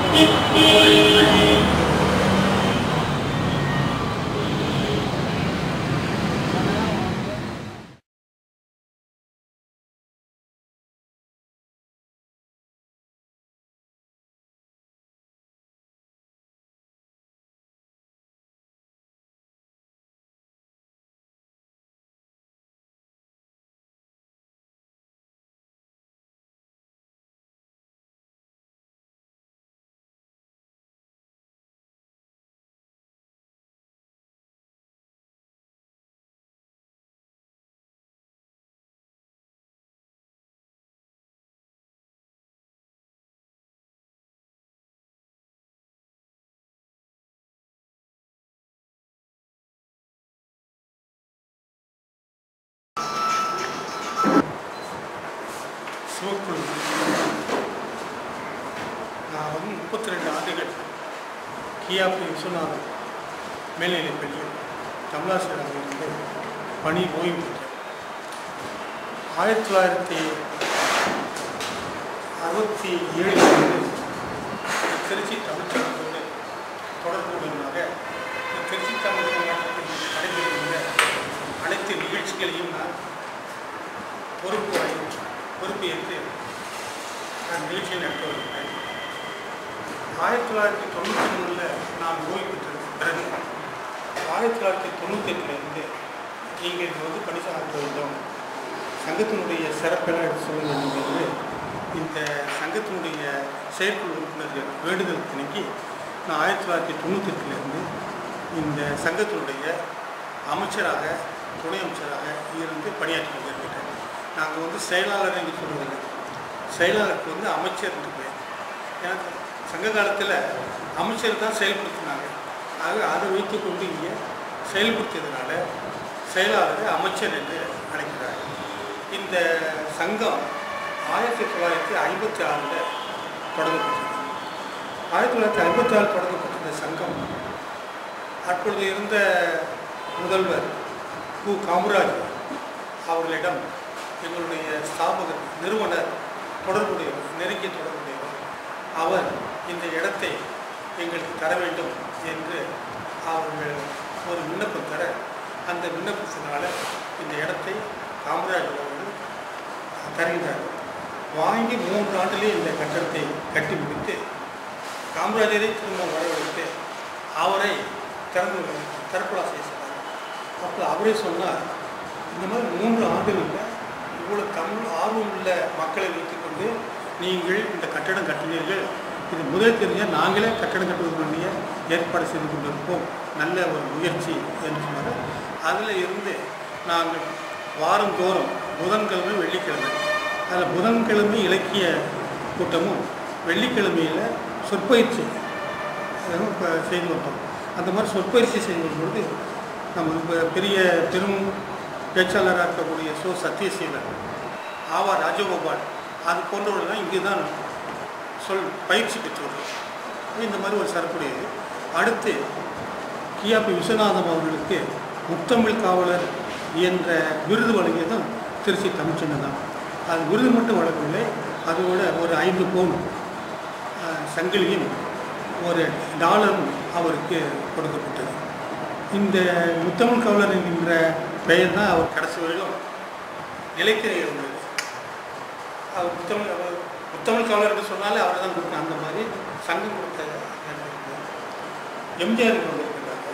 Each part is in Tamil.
சிவக்குழு நான் வந்து முப்பத்தி ரெண்டு ஆண்டுகள் கியாபி விஸ்வநாதன் மேல்நிலைப் பள்ளியில் தமிழாசிரியராக இருந்து பணி ஓய்வு பெற்றேன் ஆயிரத்தி தொள்ளாயிரத்தி அறுபத்தி ஏழிலிருந்து திருச்சி தமிழ்ச்சங்கத்தோடு தொடர்புடையவராக இந்த திருச்சி தமிழ் சங்கத்தில் நடைபெறுகின்ற அனைத்து நிகழ்ச்சிகளையும் நான் பொறுப்பு வாங்கி பொறுப்பேற்று நான் நிகழ்ச்சியை நடத்த வருகிறேன் ஆயிரத்தி தொள்ளாயிரத்தி தொண்ணூற்றி மூணில் நான் ஓய்வு பெற்றது பிறகு ஆயிரத்தி தொள்ளாயிரத்தி தொண்ணூற்றி எட்டுலேருந்து நீங்கள் இங்கே வந்து பணி சார்ந்த வேண்டும் சங்கத்தினுடைய சிறப்பெல்லாம் எடுத்து சொல்ல வேண்டும் என்று இந்த சங்கத்தினுடைய செயற்குழு உறுப்பினர்கள் வேண்டுதல் திணைக்கு நான் ஆயிரத்தி தொள்ளாயிரத்தி தொண்ணூற்றி எட்டுலேருந்து இந்த சங்கத்தினுடைய அமைச்சராக துணை அமைச்சராக இருந்து பணியாற்றி கொண்டிருக்கிறேன் நாங்கள் வந்து செயலாளர் என்று சொல்வதில்லை செயலாளருக்கு வந்து அமைச்சர் என்று பேர் ஏன்னா சங்க காலத்தில் அமைச்சர் தான் செயல்படுத்தினாங்க ஆக அதை வைத்துக்கொண்டு இங்கே செயல்படுத்தியதுனால செயலாளரை அமைச்சர் என்று அழைக்கிறார்கள் இந்த சங்கம் ஆயிரத்தி தொள்ளாயிரத்தி ஐம்பத்தி ஆறில் தொடங்கப்பட்டது ஆயிரத்தி தொள்ளாயிரத்தி ஐம்பத்தி ஆறு தொடங்கப்பட்ட இந்த சங்கம் அப்பொழுது இருந்த முதல்வர் கு காமராஜ் அவர்களிடம் எங்களுடைய ஸ்தாபகர் நிறுவனர் தொடர்புடையவர் நெருங்கிய தொடர்புடையவர் அவர் இந்த இடத்தை எங்களுக்கு தர வேண்டும் என்று அவர்கள் ஒரு விண்ணப்பம் தர அந்த விண்ணப்பத்தினால இந்த இடத்தை காமராஜ் அவர்கள் தருகின்றார்கள் வாங்கி மூன்று ஆண்டிலே இந்த கட்டடத்தை கட்டி முடித்து காமராஜரை திரும்ப வரவழைத்து அவரை திறந்து திறப்புலா செய்ய சொன்னார் அப்போ அவரே சொன்னார் இந்த மாதிரி மூன்று ஆண்டுகளில் இவ்வளோ தமிழ் ஆர்வம் உள்ள மக்களை வைத்துக்கொண்டு நீங்கள் இந்த கட்டடம் கட்டினீர்கள் இது முதல் தெரிஞ்சால் நாங்களே கட்டடம் கட்டுவதற்குரிய ஏற்பாடு செய்து கொண்டிருப்போம் நல்ல ஒரு முயற்சி என்று சொன்னார் அதில் இருந்து நாங்கள் வாரந்தோறும் புதன்கிழமை வெள்ளிக்கிழமை அதில் புதன்கிழமை இலக்கிய கூட்டமும் வெள்ளிக்கிழமையில் சொற்பயிற்சி அதுவும் இப்போ செய்து வந்தோம் அந்த மாதிரி சொற்பயிற்சி செய்து வரும்பொழுது நம்ம இப்போ பெரிய பெரும் பேச்சாளராக இருக்கக்கூடிய சோ சத்யசீலன் ஆவா ராஜகோபால் அது போன்றவர்கள்லாம் இங்கே தான் சொல் பயிற்சி பெற்றவர்கள் இந்த மாதிரி ஒரு சரக்குடையது அடுத்து கியாபி விஸ்வநாதம் அவர்களுக்கு முத்தமிழ் காவலர் என்ற விருது வழங்கியதும் திருச்சி தமிழ்ச்சங்கம் தான் அது விருது மட்டும் வழங்கவில்லை அதோட ஒரு ஐந்து பவுன் அஹ், சங்கிலியும் ஒரு டாலரும் அவருக்கு கொடுக்கப்பட்டது இந்த முத்தமிழ் காவலர் என்கின்ற பெயர் தான் அவர் கடைசி வரையிலும் நிலைத்திரை இருந்தது அவர் முத்தமிழ் அவர் முத்தமிழ் காவலர் என்று சொன்னாலே அவர் தான் கொடுக்கணும் அந்த மாதிரி சங்கம் கொடுத்த எம்ஜிஆர் வந்திருக்கிறார்கள்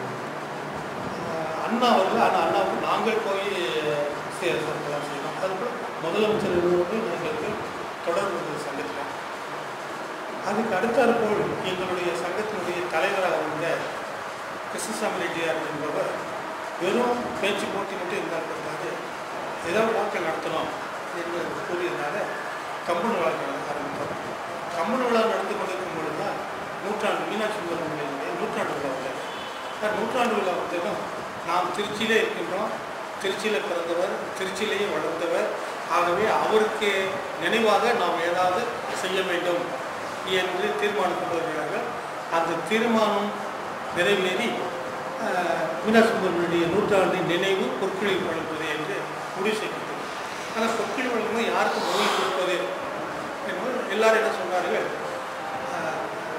ஆஹ் அண்ணா அவர்கள் ஆனால் அண்ணாவுக்கு நாங்கள் போய் சேர்க்கலாம் செய்யணும் அதுபோல் முதலமைச்சர் இருந்தவர்கள் எங்களுக்கு தொடர்பு இருந்தது சங்கத்தில் அதுக்கு அடுத்தாற் போல் எங்களுடைய சங்கத்தினுடைய தலைவராக இருந்த கிருஷ்ணசாமி ரெட்டியார் என்பவர் வெறும் பேச்சு போட்டி மட்டும் இருந்தால் பத்தாது ஏதாவது விழாக்கள் நடத்தணும் என்று கூறியதுனால கம்பன் விழா நடத்த ஆரம்பித்தோம் கம்பன் விழா நடந்து கொண்டிருக்கும் பொழுது தான் நூற்றாண்டு மீனாட்சி சுந்தரமணியுடைய நூற்றாண்டு விழா வந்தது சார் நூற்றாண்டு விழா வந்ததும் நாம் திருச்சியிலே இருக்கின்றோம் திருச்சியில் பிறந்தவர் திருச்சியிலேயே வளர்ந்தவர் ஆகவே அவருக்கு நினைவாக நாம் ஏதாவது செய்ய வேண்டும் என்று தீர்மானம் கொண்டு வருகிறார்கள் அந்த தீர்மானம் நிறைவேறி ஆஹ், மீனாட்சி சுந்தரமணியுடைய நூற்றாண்டின் நினைவு பொற்களில் வழங்குவது என்று முடிவு செய்யப்பட்டது ஆனால் பொற்களில் வழங்கும்போது யாருக்கு உதவி கொடுப்பது என்பது எல்லாரும் என்ன சொன்னார்கள் ஆஹ்,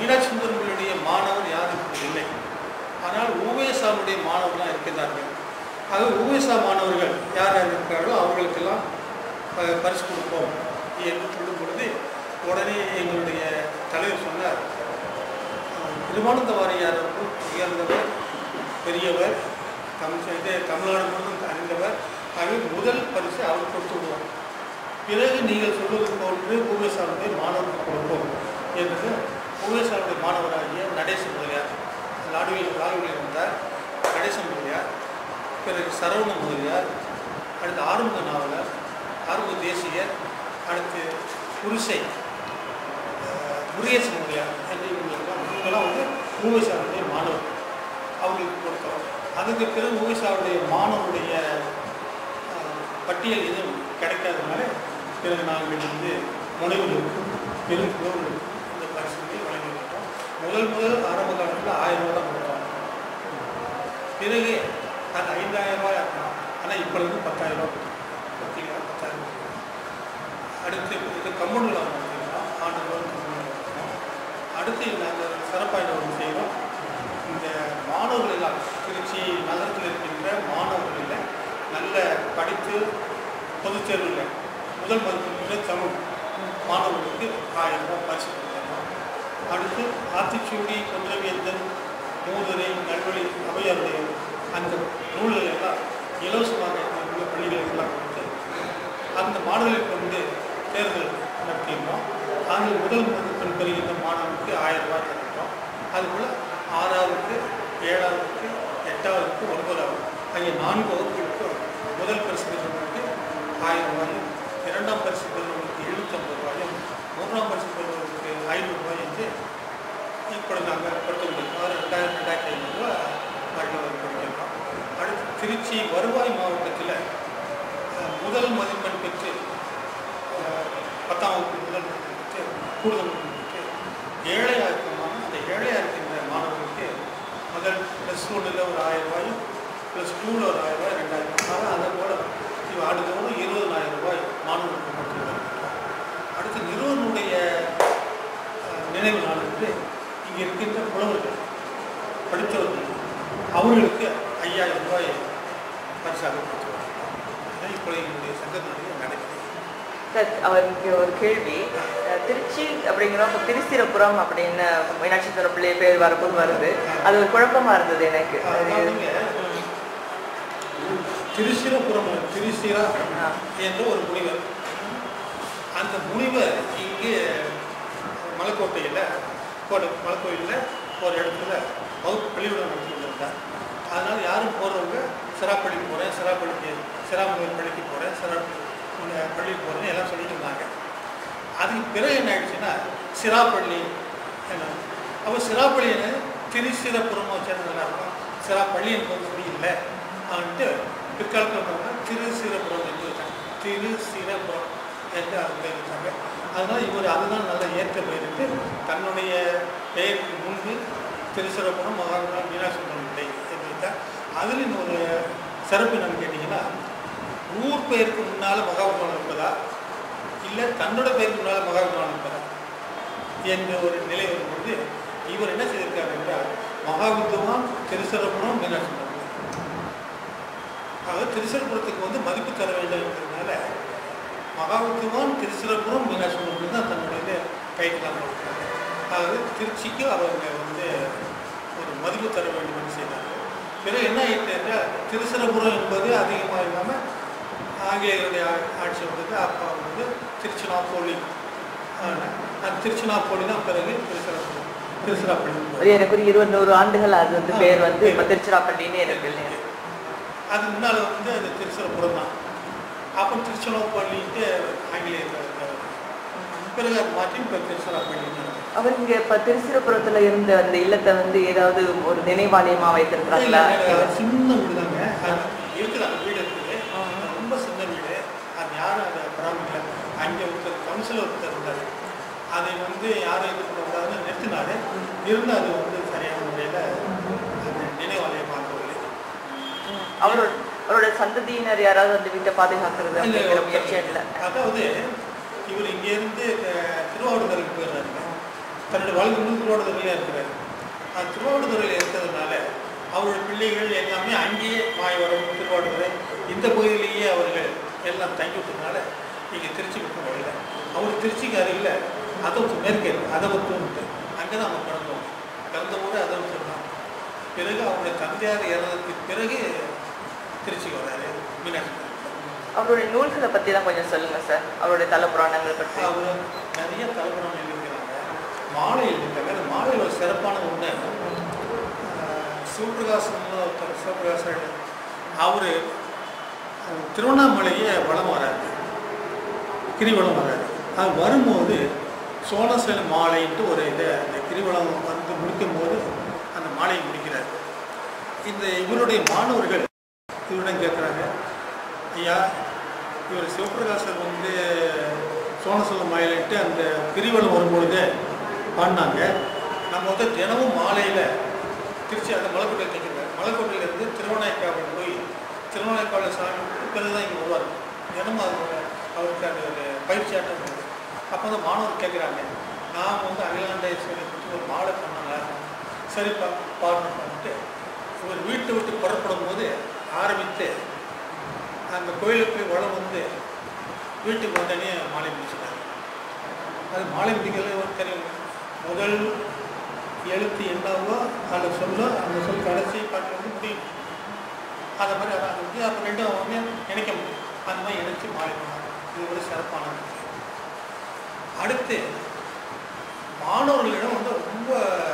மீனாட்சி சுந்தரங்களுடைய மாணவர் யாரும் இப்போது இல்லை ஆனால் ஊவேசாவுடைய மாணவர்களாக இருக்கின்றார்கள் ஆக ஊவேசா மாணவர்கள் யார் யார் இருக்கிறார்களோ அவர்களுக்கெல்லாம் ப- பரிசு கொடுப்போம் என்று சொல்லும் பொழுது உடனே எங்களுடைய தலைவர் சொன்னார் திருவானந்த வாரியார் அவர்கள் உயர்ந்தவர் பெரியவர் தமிழ் இது தமிழ்நாடு முழுவதும் அறிந்தவர் ஆகவே முதல் பரிசு அவர் கொடுத்து விடுவோம் பிறகு நீங்கள் சொல்வது போன்று பூவேசாவுடைய மாணவர்கள் கொடுப்போம் என்று பூவேசாவுடைய மாணவராகிய நடேச முதலியார் லாடுவில் லாடுவில் இருந்தார் நடேச முதலியார் பிறகு சரவண முதலியார் அடுத்து ஆறுமுக நாவலர் ஆறுமுக தேசியர் அடுத்து குருசை அஹ், முருகேசன் முதலியார் என்று இவங்களுக்கெல்லாம் இவங்கெல்லாம் வந்து பூவேசாவுடைய மாணவர் அவங்களுக்கு கொடுத்தோம் அதுக்கு பிறகு ஊவிசாவுடைய மாணவருடைய அஹ், பட்டியல் எதுவும் கிடைக்காதனால பிறகு நாங்கள் வந்து முனைவர்களுக்கு பெரும் குழுவுகளுக்கு இந்த பரிசுகளை வழங்கிவிட்டோம் முதல் முதல் ஆரம்ப காலத்தில் ஆயிரம் ரூபாய் தான் கொடுத்தோம் பிறகு அது ஐந்தாயிரம் ரூபாய் ஆக்கணும் ஆனால் இப்போ இருந்து பத்தாயிரம் ரூபாய் பார்த்தீங்களா பத்தாயிரம் ரூபாய். அடுத்து இது கம்பௌண்டில் பார்த்தீங்கன்னா ஆண்டு ரூபாய் கம்பௌண்டில் வைக்கணும் அடுத்து நாங்கள் சிறப்பாக ஒன்று செய்கிறோம் இந்த மாணவர்கள் எல்லாம் திருச்சி நகரத்தில் இருக்கின்ற மாணவர்களில் நல்ல படித்து பொதுத் தேர்வில் முதல் மதிப்பெண்ணுள்ள தமிழ் மாணவர்களுக்கு ஆயிரம் ரூபாய் பரிசு கொடுத்துருக்கோம் அடுத்து ஆத்திச்சூடி கொன்றவேந்தன் மூதுரை நல்வழி அவையாருடைய அந்த நூல்கள் எல்லாம் இலவசமாக உள்ள பள்ளிகளுக்கெல்லாம் கொடுத்து அந்த மாணவர்களை கொண்டு தேர்தல் நடத்தியிருந்தோம் அதில் முதல் மதிப்பெண் பெறுகின்ற மாணவனுக்கு ஆயிரம் ரூபாய் தருகிறோம் அதுபோல் ஆறாவதுக்கு ஏழாவதுக்கு எட்டாவதுக்கு ஒன்பதாவது ஆகிய நான்கு வகுப்புகளுக்கு முதல் பரிசு பெறுவதற்கு ஆயிரம் ரூபாயும் இரண்டாம் பரிசு பெறுவதற்கு எழுநூற்றம்பது ரூபாயும் மூன்றாம் பரிசு பெறுவதற்கு ஐநூறு ரூபாய் என்று இப்பொழுது நாங்கள் கொடுத்து கொண்டிருக்கோம் அது ரெண்டாயிரம் ரெண்டாயிரத்தி ஐநூறுரூவா மாணவர்கள் கொடுக்கின்றோம் அடுத்து திருச்சி வருவாய் மாவட்டத்தில் அஹ், முதல் மதிப்பெண் பெற்று அஹ், பத்தாம் வகுப்பு முதல் மதிப்பெண் பெற்று கூடுதல் மதிப்பெண் பெற்று ஏழையாக இருக்கமான அந்த ஏழையாக இருக்கின்ற மாணவர்களுக்கு முதல் ப்ளஸ் ஒன்றில் ஒரு ஆயிரம் ரூபாயும் ப்ளஸ் டூவில் ஒரு ஆயிரம் ரூபாய் ரெண்டாயிரம் ரூபாய் அதை போல் இவ அடுத்தவங்க இருபதனாயிரம் ரூபாய் மாணவர்களுக்கு மட்டும் வழங்குகிறோம். அடுத்து நிறுவனுடைய அஹ், நினைவு நாள் வந்து இங்கே இருக்கின்ற புலவர்கள் படித்தவர்கள் அவர்களுக்கு ஐயாயிரம் ரூபாய் பரிசாக கொடுத்துருவாங்க இதான் இப்போ எங்களுடைய சங்கத்தினுடைய நடக்குது சார் அவருக்கு ஒரு கேள்வி அஹ், திருச்சி அப்படிங்கிறப்ப திருச்சிரபுரம் அப்படின்னு மீனாட்சி சுந்தரம் பிள்ளை பேர் வரும்போது வருது அது ஒரு குழப்பமா இருந்தது எனக்கு அது அதாவதுங்க, திருச்சிரபுரம் திருச்சிரா ஆ. என்ற ஒரு முனிவர் அந்த முனிவர் இங்கே மலைக்கோட்டையில் கோட்டை மலைக்கோயிலில் ஒரு இடத்துல வகுப்பு பள்ளிக்கூடம் நடத்தி கொண்டிருந்தார் அதனால் யாரும் போகிறவங்க சிராப்பள்ளிக்கு போகிறேன் சிராப்பள்ளிக்கு சிராமுகர் பள்ளிக்கு போகிறேன் சிரா உங்க பள்ளிக்கு போகிறேன்னு எல்லாம் சொல்லிட்டு இருந்தாங்க அதுக்கு பிறகு என்ன ஆயிடுச்சுன்னா சிராப்பள்ளி என்ன அப்போ சிராப்பள்ளி என்ன திருச்சிரப்புறமாக சேர்ந்ததுனா இருக்கும் சிராப்பள்ளி என்பது முடியல அவன்ட்டு பிற்காலத்தில் பார்த்தா திருச்சிரப்புறம் என்று வச்சாங்க திருச்சிரப்புறம் என்று அது பேர் வச்சாங்க அதனால இவர் அதுதான் நல்லா ஏற்ற பெயரிட்டு தன்னுடைய பெயருக்கு முன்பு திருச்சிரப்புரம் மகாத்மா மீனாட்சி சுந்தரம் பிள்ளை என்று வைத்தார் அதில் இன்னொரு சிறப்பு என்னன்னு கேட்டிங்கன்னா ஊர் பெயருக்கு முன்னால் மகாபுரம் இருப்பதா இல்லை தன்னோட பெயருக்கு முன்னால் மகாபுரம் இருப்பதா என்ற ஒரு நிலை வரும்பொழுது இவர் என்ன செய்திருக்கார் என்றால் மகாவித்துவான் திருச்சிரப்புரம் மீனாட்சி சுந்தரம் ஆக திருச்சிரப்புரத்துக்கு வந்து மதிப்பு தர வேண்டும் என்றதுனால மகாவித்துவான் திருச்சிரப்புரம் மீனாட்சி சுந்தரம் தான் தன்னுடைய கைக்கெல்லாம் கொடுத்தாங்க அதாவது திருச்சிக்கு அவங்க வந்து ஒரு மதிப்பு தர வேண்டும் என்று செய்தாங்க பிறகு என்ன ஆயிட்டு என்றால் திருச்சிரபுரம் என்பது அதிகமாக இல்லாமல் ஆங்கிலேயருடைய ஆ- ஆட்சி வந்தது அப்போ வந்து திருச்சினாப்பள்ளி ஆனா, அந்த திருச்சினாப்பள்ளி தான் பிறகு திருச்சிராப்பள்ளி திருச்சிராப்பள்ளி அது எனக்கு ஒரு இருபது நூறு ஆண்டுகள் அது வந்து பேர் வந்து இப்போ திருச்சிராப்பள்ளின்னு இருக்கு இல்லையா அது முன்னால் வந்து அது திருச்சிராபுரம் தான் அப்போ திருச்சினாப்பள்ளின்ட்டு ஆங்கிலேயர் இருக்காரு. பிறகு அது மாற்றி இப்போ திருச்சிராப்பள்ளின்னு அவர் இங்க இப்ப திருச்சிரபுரத்துல இருந்த அந்த இல்லத்தை வந்து ஏதாவது ஒரு நினைவாலயமா வைத்திருக்கிறாங்களா இல்ல, சின்ன வீடு தாங்க அது இருக்குது அந்த வீடு இருக்குது அது ரொம்ப சின்ன வீடு அது யாரும் அதை பராமரிக்கல அங்கே ஒருத்தர் கவுன்சிலர் ஒருத்தர் இருந்தார் அதை வந்து யாரும் இது பண்ணக்கூடாதுன்னு நிறுத்தினாரு இருந்து அது வந்து சரியான முறையில் அந்த நினைவாலயம் பார்க்கவில்லை அவரோட அவரோட சந்ததியினர் யாராவது அந்த வீட்டை பாதுகாக்கிறது அப்படிங்கிற முயற்சி இல்லை அதாவது இவர் இங்கேருந்து திருவாவூருக்கு போயிடுறாருங்க தன்னுடைய வாழ்க்கை முழு திருவாவடுதுறையாக இருக்கிறார் அந்த திருவாவடுதுறையில் இருக்கிறதுனால அவருடைய பிள்ளைகள் எல்லாமே அங்கேயே மாயவரம் திருவாவடுதுறை இந்த பகுதியிலேயே அவர்கள் எல்லாம் தங்கி விட்டதுனால இங்கே திருச்சி பக்கம் வரல அவர் திருச்சிக்கு அருகில் அதவத்து மேற்கே அதவத்துன்ட்டு அங்கே தான் அவங்க பிறந்தோம் பிறந்த ஊர் அதவத்து தான் பிறகு அவருடைய தந்தையார் இறந்ததுக்கு பிறகு திருச்சிக்கு வர்றாரு மீனாட்சி அவருடைய நூல்களை பத்தி தான் கொஞ்சம் சொல்லுங்க சார் அவருடைய தல புராணங்கள் பற்றி அவர் நிறைய தலைமுறை எழுதியிருக்கிறாங்க மாலை எழுதியிருக்காங்க அந்த மாலையில் ஒரு சிறப்பான ஒன்று சிவபிரகாசன் ஒருத்தர் சிவபிரகாசன் அவர் திருவண்ணாமலையே வளம் வராரு கிரிவலம் வராரு அது வரும்போது சோழசேல மாலைன்ட்டு ஒரு இதை அந்த கிரிவலம் வந்து முடிக்கும் போது அந்த மாலையை முடிக்கிறார் இந்த இவருடைய மாணவர்கள் இவரிடம் கேட்குறாங்க ஐயா இவர் சிவபிரகாசர் வந்து சோழசேல மாலையிட்டு அந்த கிரிவலம் வரும்பொழுது பாடினாங்க நம்ம வந்து தினமும் மாலையில் திருச்சி அந்த மலைக்கோட்டையில் நிற்கிறார் மலைக்கோட்டையிலேருந்து திருவண்ணாய்க்காவில் போய் திருவண்ணாய்க்காவில் சாமி பிறகு தான் இங்கே வருவார் தினமும் அது அவருக்கு அந்த ஒரு பயிற்சி ஆட்டம் இருக்குது அப்போ வந்து மாணவர் கேட்குறாங்க நான் வந்து அகிலாண்டேஸ்வரி பற்றி ஒரு மாலை பண்ணல சரிப்பா பாடணும் பண்ணிட்டு இவர் வீட்டை விட்டு புறப்படும் போது ஆரம்பித்து அந்த கோயிலுக்கு போய் வளம் வந்து வீட்டுக்கு வந்தனே மாலை முடிச்சிட்டாங்க அது மாலை முடிக்கிறது ஒரு தெரியும் முதல் எழுத்து என்னவோ அந்த சொல்லோ அந்த சொல் கடைசி பாட்டு வந்து முடியும் அந்த மாதிரி அதை வந்து அப்போ ரெண்டும் வந்து இணைக்க முடியும் அந்த மாதிரி இணைச்சு மாலை பண்ணாங்க இது ஒரு சிறப்பானது அடுத்து மாணவர்களிடம் வந்து ரொம்ப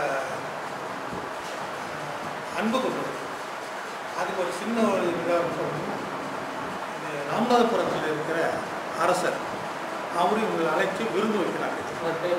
அன்பு கொண்டது அதுக்கு ஒரு சின்ன ஒரு இதாக சொல்லணும்னா இந்த ராமநாதபுரத்தில் இருக்கிற அரசர் அவரும் இவங்களை அழைச்சி விருந்து வைக்கிறாங்க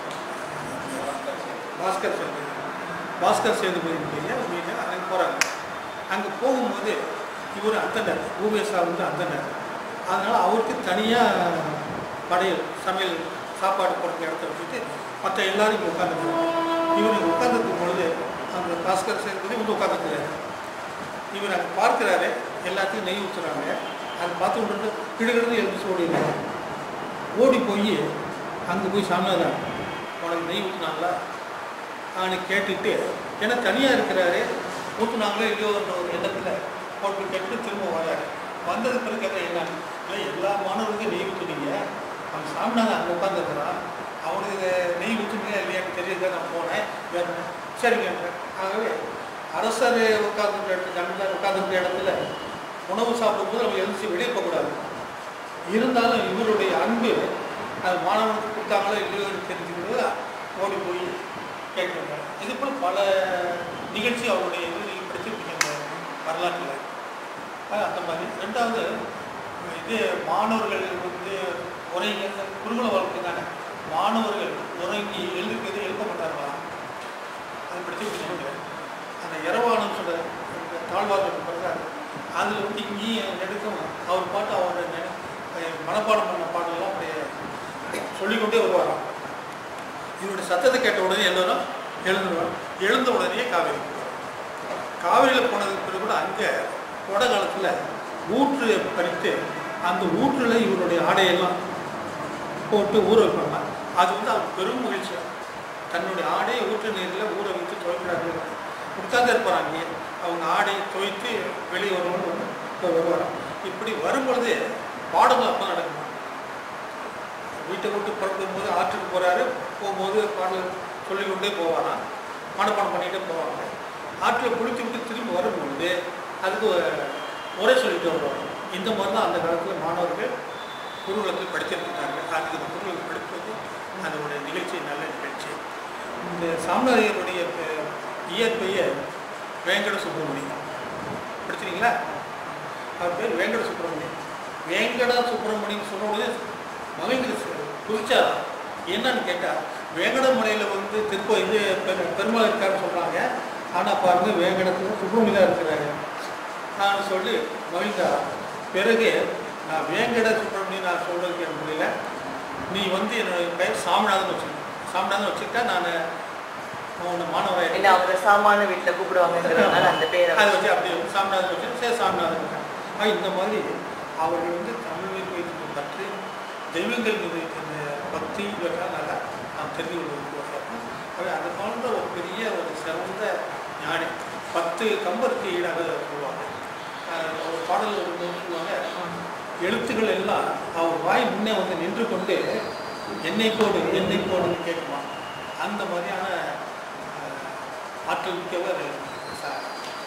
பாஸ்கர் சேதுபதி பாஸ்கர் சேதுபதி அப்படின்னு அங்கே போகிறாங்க அங்கே போகும்போது இவர் அந்தனர் ஊவேசா வந்து அந்தனர் அதனால் அவருக்கு தனியாக படையல் சமையல் சாப்பாடு போடுற இடத்த வச்சுட்டு மற்ற எல்லாரும் இங்கே உட்காந்துருக்காங்க இவர் உட்காந்துருக்கும் பொழுது அந்த பாஸ்கர் சேதுபதி வந்து உட்காந்துருக்காரு இவர் அங்கே பார்க்குறாரு எல்லாத்தையும் நெய் ஊற்றுறாங்க அதை பார்த்து விட்டு கிடுகிடுன்னு எழுந்துச்சு ஓடிடுறாங்க ஓடி போய் அங்கே போய் சாமியாதான் உனக்கு நெய் ஊற்றுனாங்களா அவனை கேட்டுட்டு ஏன்னா தனியாக இருக்கிறாரு ஊற்றுனாங்களோ இல்லையோன்ற ஒரு எண்ணத்தில் போட்டு கேட்டு திரும்ப வர்றாரு வந்தது பிறகு கேட்குற என்ன இல்லை எல்லா மாணவர்களுக்கும் நெய் ஊற்றுனீங்க அவன் சாமிநாதன் அங்கே உட்காந்துருக்கிறான் அவனுக்கு நெய் ஊற்றுனீங்க இல்லையான்னு தெரியுது நான் போனேன் வேறு சரிங்க ஆகவே அரசர் உட்கார்ந்துருக்க இடத்துல ஜமீன்தார் உட்கார்ந்துருக்க இடத்துல உணவு சாப்பிடும்போது நம்ம எழுந்துச்சு வெளியே போகக்கூடாது இருந்தாலும் இவருடைய அன்பு அது மாணவனுக்கு கொடுத்தாங்களோ இல்லையோ தெரிஞ்சுக்கிறது ஓடி போய் கேட்குறாங்க இது போல் பல நிகழ்ச்சி அவருடைய இது நீங்கள் படிச்சிருப்பீங்க அந்த வரலாற்றில் அது அந்த மாதிரி ரெண்டாவது இது மாணவர்கள் வந்து உறங்கி குருகுல வாழ்க்கை தானே மாணவர்கள் உறங்கி எழுதுக்கிறது எழுப்ப மாட்டாங்களா அது படிச்சிருப்பீங்க அந்த இரவானம் சொல்ற அந்த தாழ்வார்கள் பிறகு அதில் வந்து இங்கேயும் எடுக்கும் அவர் பாட்டு அவரோட நெ- அஹ் மனப்பாடம் பண்ண பாடலாம் அப்படியே சொல்லிக்கொண்டே வருவாராம் இவருடைய சத்தத்தை கேட்ட உடனே எல்லாரும் எழுந்துருவார் எழுந்த உடனே காவேரி போவார். காவேரியில் போனதுக்கு பிறகு கூட அங்கே கொடை காலத்தில் ஊற்று பறித்து அந்த ஊற்றில் இவருடைய ஆடையெல்லாம் போட்டு ஊற வைப்பாங்க அது வந்து அவர் பெரும் மகிழ்ச்சி தன்னுடைய ஆடையை ஊற்று நீரில் ஊற வைத்து துவைக்கிறாங்க உட்கார்ந்து இருப்பார் அங்கே அவங்க ஆடையை துவைத்து வெளியே வரும்போது வந்து இப்போ வருவாராம் இப்படி வரும்பொழுது பாடங்கள் அப்போ நடக்குமா வீட்டை விட்டு புறப்படும் போது ஆற்றுக்கு போகிறாரு போகும்போது பாடல் சொல்லிக்கொண்டே போவாராம் மனப்பாடம் பண்ணிகிட்டே போவாங்க ஆற்றில் குளித்து விட்டு திரும்பி வரும்பொழுது அதுக்கு ஒரு முறை சொல்லிட்டு வருவாங்க இந்த மாதிரி தான் அந்த காலத்தில் மாணவர்கள் குருகுலத்தில் படிச்சிருக்காங்க அதுக்கு இந்த குருகுலம் படிப்பது அதனுடைய நிகழ்ச்சி நல்ல நிகழ்ச்சி இந்த சாம்ராஜ்யருடைய பெ- இயற்பெயர் வேங்கட சுப்பிரமணியம் படிச்சிருக்கீங்களா அவர் பேர் வேங்கட சுப்பிரமணியம் வேங்கட சுப்பிரமணியம் சொன்ன உடனே மகிழ்ந்து குதிச்சார் என்னன்னு கேட்டால் வேங்கடமலையில் வந்து திருப்ப இது பெரு- பெருமாள் இருக்காருன்னு சொல்கிறாங்க ஆனால் பாருங்க வேங்கடத்தில் சுப்பிரமணியம் தான் இருக்கிறாரு நான் சொல்லி மகிழ்ந்தா பிறகு நான் வேங்கட சுப்பிரமணியம் நான் சொல்றதுக்கு எனக்கு முடியல நீ வந்து என்னுடைய பெயர் சாமிநாதன் வச்சுக்க சாமிநாதன் வச்சுக்கிட்டா நான் உன்னை மாணவராக இல்ல அவங்க சாமான வீட்டுல கூப்பிடுவாங்கங்கிறதுனால அந்த பேரை அதை வச்சு அப்படி வந்து சாமிநாதன் வச்சு சரி சாமிநாதன் இருக்காங்க. ஆக இந்த மாதிரி அவர்கள் வந்து தமிழ் மீது வைத்திருந்த பற்றி தெய்வங்கள் மீது வைத்திருந்த பக்தி இவற்றால் நல்லா நாம் தெரிந்து கொள்வதற்கு அது அது போன்ற ஒரு பெரிய ஒரு சிறந்த ஞானி பத்து கம்பருக்கு ஈடாக சொல்லுவாங்க அஹ் ஒரு பாடல் வந்து சொல்லுவாங்க எழுத்துக்கள் எல்லாம் அவர் வாய் முன்னே வந்து நின்று கொண்டு என்னை போடு என்னை போடுன்னு கேட்குமா அந்த மாதிரியான அஹ், ஆற்றல் மிக்கவர் சார்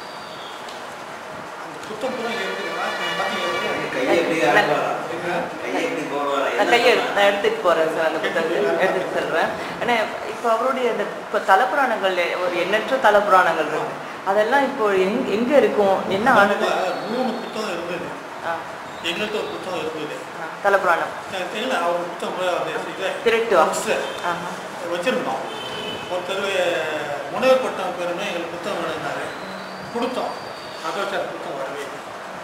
அந்த புத்தம் புறம் இருக்குதுன்னா பார்த்தீங்கன்னா கையை எப்படி ஆடுவாரா? கையை எப்படி போடுவாரா? நான் கையை எடுத்து- நான் எடுத்துட்டு போறேன் சார் அந்த புத்தகத்தை எடுத்துட்டு செல்வேன் ஆனா இப்போ அவருடைய அந்த இப்போ தலப்புராணங்கள் ஒரு எண்ணற்ற தலப்புராணங்கள் இருக்கு அதெல்லாம் இப்போ எங் எங்க இருக்கும் என்ன ஆனது மூணு புத்தகம் இருந்தது ஆ, எங்கள்கிட்ட ஒரு புத்தகம் இருந்தது ஆ, தலப்புராணம் எனக்கு தெரியல அவர் புத்தகம் போய் அது இதை திருட்டு வா. books ஆஹா. வச்சிருந்தோம் ஒருத்தர் முனைவர் பட்டம் பேருமே எங்களுக்கு புத்தகம் வேணுன்னாரு கொடுத்தோம் அதை வச்சு அந்த புத்தகம் வரவே இல்லை.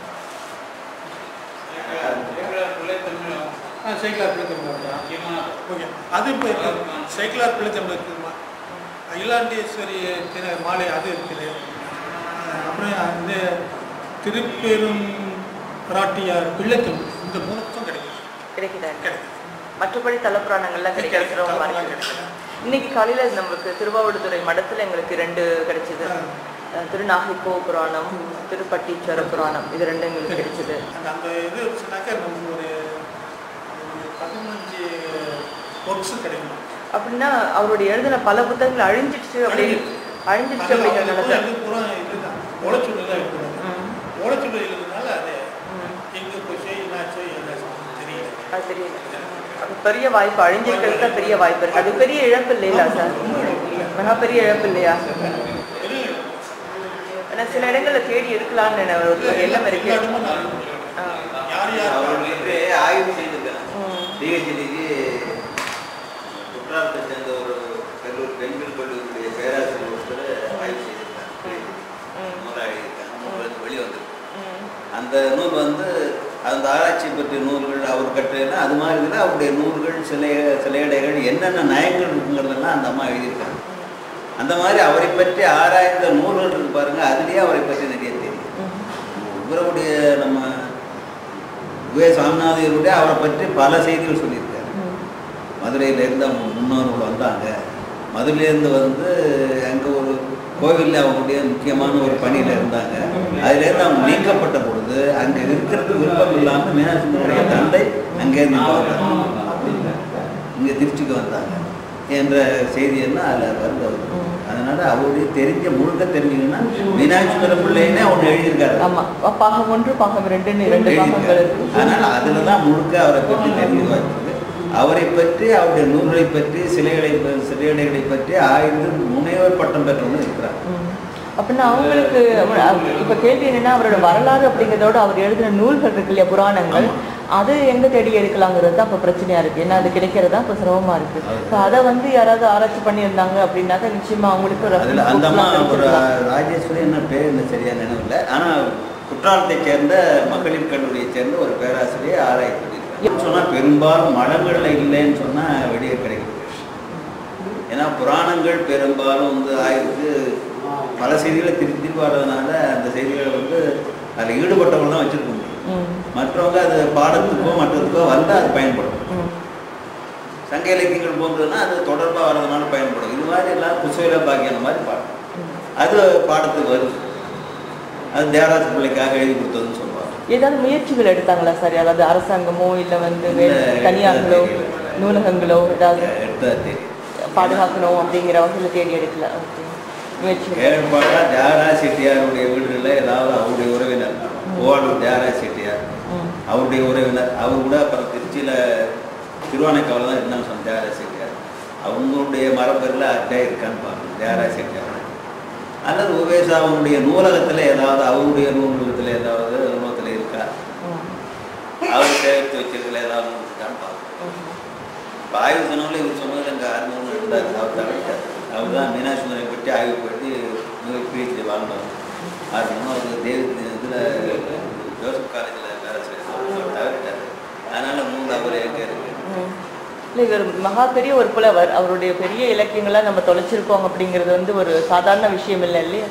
ஆ சைக்கிளார் பிள்ளை திரும்ப ஓகே அது இப்போ சைக்கிளார் பிள்ளை திரும்ப இருக்குமா அகிலாண்டேஸ்வரி திரு மாலை அது இருக்குது அஹ் அப்புறம் அந்த திருப்பெரும் பிராட்டியார் பிள்ளை திரும்ப இந்த மூணு புத்தகம் கிடைக்கும் கிடைக்குதா கிடைக்கும் மற்றபடி தலப்புராணங்கள்லாம் கிடைக்கிறது ரொம்ப தலப்புராணம் இருக்கு. கிடைக்கல. இன்னைக்கு காலையில நமக்கு திருவாவடுதுறை மடத்துல எங்களுக்கு ரெண்டு கிடைச்சது அஹ், திருநாகைக்கோ புராணம் திருப்பட்டீச்சர புராணம் இது ரெண்டும் எங்களுக்கு கிடைச்சது அந்த அந்த இது இருந்துச்சுனாக்கா நமக்கு ஒரு ஒரு பதினஞ்சு ஒர்க்ஸ் கிடைக்கும் அப்படின்னா அவருடைய எழுதின பல புத்தகங்கள் அழிஞ்சிடுச்சு அப்படின்னு அழிஞ்சிடுச்சு அதில் அவர் அப்படிங்கிறதுனால எப்பவும் எழுதி பூரா இதுதான் ஓலைச்சுவடி தான் எழுதுறது ம், ஓலைச்சுவடி எழுதுனால அது ம். எங்கே போச்சு என்னாச்சு என்ன தெரியல அது தெரியல அது பெரிய வாய்ப்பு அழிஞ்சிருக்கிறது தான் பெரிய வாய்ப்பு இருக்கு அது பெரிய இழப்பு இல்லையா சார் மிக பெரிய இழப்பு இல்லையா தெரியல ஆனா சில இடங்கள்ல தேடி எடுக்கலாம்னு என்ன ஒரு எண்ணம் இருக்கு எல்லா இடமும் நான் ஆ. யார் யார் அவர் நேற்று ஆய்வு செய்திருக்காங்க ம். டிஹெச்டிக்கு குற்றாலத்தை சேர்ந்த ஒரு கல்லூரி பெண்கள் கல்லூரியுடைய பேராசிரியர் ஒருத்தர் ஆய்வு செய்திருக்காங்க ம். நூல் எழுதியிருக்காங்க நூல் வந்து வெளியே வந்திருக்கு ம். அந்த நூல் வந்து அந்த ஆராய்ச்சி பற்றிய நூல்கள் அவர் கட்டுரைன்னா அது மாதிரி இதில் அவருடைய நூல்கள் சில சிலையடைகள் என்னென்ன நயங்கள் இருக்குங்கிறதெல்லாம் அந்த அம்மா எழுதியிருக்காங்க அந்த மாதிரி அவரை பற்றி ஆராய்ந்த நூல்கள் இருக்கு பாருங்க அதுலேயே அவரை பற்றி நிறைய தெரியும் ம். இவருடைய நம்ம வே சாமிநாதையருடைய அவரை பற்றி பல செய்திகள் சொல்லியிருக்காரு ம். மதுரையிலேருந்து அவங்க முன்னோர்கள் வந்தாங்க மதுரையிலேருந்து வந்து அங்கே ஒரு கோவிலில் அவங்களுடைய முக்கியமான ஒரு பணியில் இருந்தாங்க அதுலேருந்து அவங்க நீக்கப்பட்ட பொழுது அங்கே இருக்கிறதுக்கு விருப்பம் இல்லாமல் மீனாட்சியுடைய தந்தை அங்கேருந்து இங்க வந்தாங்க இங்கே திருச்சிக்கு வந்தாங்க என்ற செய்தி எல்லாம் அதில் வருது அவருக்கு. அதனால அவருடைய தெரிஞ்ச முழுக்க தெரிஞ்சுங்கன்னா மீனாட்சி பிள்ளைன்னே அவங்க எழுதியிருக்காரு ஆமா பாகம் ஒன்று பாகம் ரெண்டுன்னு ரெண்டு பாகங்கள் இருக்கு அதனால அதுல தான் முழுக்க அவரை பற்றி தெரிஞ்சு வாய்ப்பு அவரை பற்றி அவருடைய நூல்களை பற்றி சிலைகளை ப- சிலையடைகளை பற்றி ஆய்ந்து முனைவர் பட்டம் பெற்றவங்க இருக்கிறாங்க ம். அப்படின்னா அவங்களுக்கு அவ- இப்ப கேள்வி என்னன்னா அவரோட வரலாறு அப்படிங்கிறதோட அவர் எழுதின நூல்கள் இருக்கு இல்லையா புராணங்கள் அது எங்க தேடி எடுக்கலாங்கிறது தான் இப்ப பிரச்சனையா இருக்கு ஏன்னா அது கிடைக்கிறதா இப்ப சிரமமா இருக்கு So அதை வந்து யாராவது ஆராய்ச்சி பண்ணியிருந்தாங்க அப்படின்னாக்கா நிச்சயமா அவங்களுக்கு ஒரு அதுல reference அந்த books அம்மா எல்லாம் ஒரு கிடைச்சிருக்கலாம். ராஜேஸ்வரி என்ன பேர் என்ன சரியா நினைவில்லை ஆனா குற்றாலத்தைச் சேர்ந்த மகளிர் கல்லூரியை சேர்ந்த ஒரு பேராசிரியர் ஆராய்ச்சி பண்ணியிருக்காங்க சொன்னா பெரும்பாலும் மடங்கள்ல இல்லைன்னு சொன்னா வெளியே கிடைக்குது ஏன்னா புராணங்கள் பெரும்பாலும் வந்து ஆய்வுக்கு பல செய்திகளை திருப்பி திருப்பி வர்றதுனால அந்த செய்திகளை வந்து அதில் ஈடுபட்டவங்க தான் வச்சிருக்க முடியும் ம். மற்றவங்க அது பாடத்துக்கோ மற்றதுக்கோ வந்தால் அது பயன்படும் ம். சங்க இலக்கியங்கள் போன்றதுன்னா அது தொடர்பாக வர்றதுனால பயன்படும் இது மாதிரி எல்லாம் குசேல பாக்கியம் மாதிரி பாடம் அது பாடத்துக்கு வருது அது தேவராஜ பிள்ளைக்காக எழுதி கொடுத்ததுன்னு சொல்லுவாங்க ஏதாவது முயற்சிகள் எடுத்தாங்களா சார் அதாவது அரசாங்கமோ இல்ல வந்து வே- இல்ல, தனியார்களோ தெரியல. நூலகங்களோ ஏதாவது எடுத்தா தெரியும் பாதுகாக்கணும் அப்படிங்கிற வகையில் தேடி எடுக்கல ஓகே முயற்சிகள் கேள்விப்பாடா தியாகராஜ செட்டியாருடைய வீடுகளில் ஏதாவது அவருடைய உறவினர் ஓடூர் தியாகராஜ செட்டியார் ம். அவருடைய உறவினர் அவர் கூட அப்புறம் திருச்சியில் திருவானைக்காவில் தான் இருந்தாங்க சொன்ன தியாகராஜ செட்டியார் அவங்களுடைய மரபரில் அட்டை இருக்கான்னு பார்க்கணும் தியாகராஜ செட்டியார் அல்லது உவேசா அவனுடைய நூலகத்தில் ஏதாவது அவருடைய நூலகத்தில் ஏதாவது நூலகத்தில் இருக்கா ம். அவர் சேர்த்து வச்சிருக்கல ஏதாவது நூல் இருக்கான்னு பார்க்கணும் ம். இப்போ ஆய்வு சொன்னாலும் இவர் சொன்னது அங்கே அறுநூறு இருந்தார் அவர் தவிர்த்தார் அவர் தான் மீனாட்சி சுந்தரை பற்றி ஆய்வு பண்ணி பிஹெச்டி வாழ்ந்தவர் ஆர்வம் அவர் தேவ இதில் ஜோசப் காலேஜில் வேலை செய்யணும் தவிர்த்தார் அதனால் நூல் அவர் எங்கே இருக்கு ம். இல்ல இவர் மகா பெரிய ஒரு புலவர் அவருடைய பெரிய இலக்கியங்களை நம்ம தொலைச்சிருக்கோம் அப்படிங்கிறது வந்து ஒரு சாதாரண விஷயம் இல்லை இல்லையா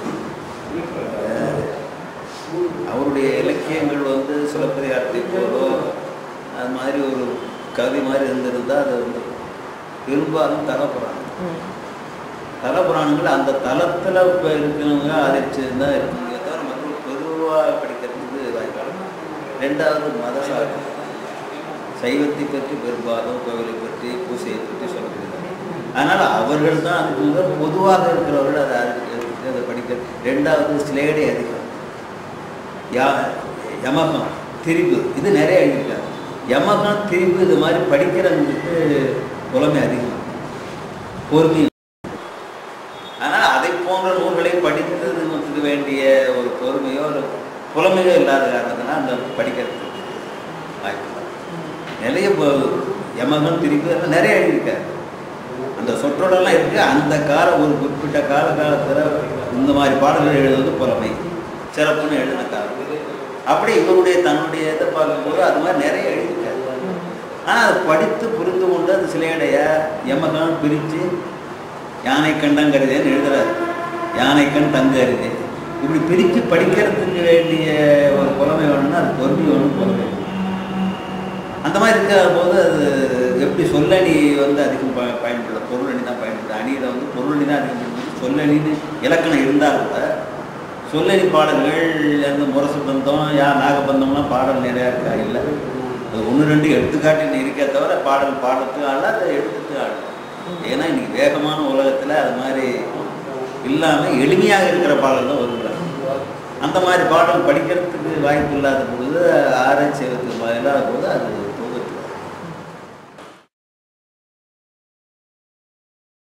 அவருடைய இலக்கியங்கள் வந்து சிலப்பதிகாரத்தை போலோ அது மாதிரி ஒரு கவி மாதிரி இருந்திருந்தால் அது வந்து பெரும்பாலும் தரப்படுறாங்க ம். தல புராணங்கள் அந்த தலத்தில் இப்போ இருக்கிறவங்க ஆதரிச்சு தான் இருக்கணுங்க தவிர மக்கள் பொதுவாக படிக்கிறதுக்கு வாய்ப்பு ரெண்டாவது மத சார்பு சைவத்தை பற்றி பெரும்பாலும் கோவிலை பற்றி பூசையை பற்றி சொல்லப்படுது அதனால் அவர்கள் தான் அதுக்கு முதல் பொதுவாக இருக்கிறவர்கள் அதை அறிவிக்க அதை படிக்க ரெண்டாவது ஸ்லேடை அதிகம் யா யமகம் திரிபு இது நிறைய எழுதியிருக்காங்க யமகம் திரிபு இது மாதிரி படிக்கிறவங்களுக்கு புலமை அதிகம் பொறுமை ஆனால் அதை போன்ற நூல்களை படித்ததுக்கு வேண்டிய ஒரு பொறுமையோ ஒரு புலமையோ இல்லாத காரணத்தினால் அந்த படிக்கிறதுக்கு வாய்ப்பு இல்லை. நிறைய ப- யமகம் திரிபு எல்லாம் நிறைய எழுதியிருக்காரு அந்த சொற்றொடர்லாம் இருக்கு அந்த கால ஒரு குறிப்பிட்ட கால காலத்தில் இந்த மாதிரி பாடல்கள் எழுதுவது புலமை சிறப்புன்னு எழுதின காலம் அப்படி இவருடைய தன்னுடைய இதை பார்க்கும்போது அது மாதிரி நிறைய எழுதியிருக்காரு ஆனால் அதை படித்து புரிந்து கொண்டு அது சிலையடைய யமகம் பிரித்து யானை கண்டங்கருதேன்னு எழுதுறாரு யானை கண் தங்க அருதே இப்படி பிரித்து படிக்கிறதுக்கு வேண்டிய ஒரு புலமை வேணும்னா அது பொறுமை வேணும் புலமை வேணும். அந்த மாதிரி இருக்கிற போது அது எப்படி சொல்லணி வந்து அதிகம் ப பயன்படுது பொருளணி தான் பயன்படுது அணியில் வந்து பொருளணி தான் அதிகம் பயன்படுது சொல்லணின்னு இலக்கணம் இருந்தால் கூட சொல்லணி பாடல்கள் அந்த முரசு பந்தம் யா நாகபந்தம்லாம் பாடல் நிறையா இருக்கா இல்லை அது ஒன்று ரெண்டு எடுத்துக்காட்டு இருக்கே தவிர பாடல் பாடத்துக்கு ஆள் அதை எடுத்துட்டு ஆள் ஏன்னா இன்னைக்கு வேகமான உலகத்தில் அது மாதிரி இல்லாமல் எளிமையாக இருக்கிற பாடல் தான் வருகிறாங்க அந்த மாதிரி பாடல் படிக்கிறதுக்கு வாய்ப்பு இல்லாத பொழுது ஆராய்ச்சி செய்வதற்கு இல்லாத போது அது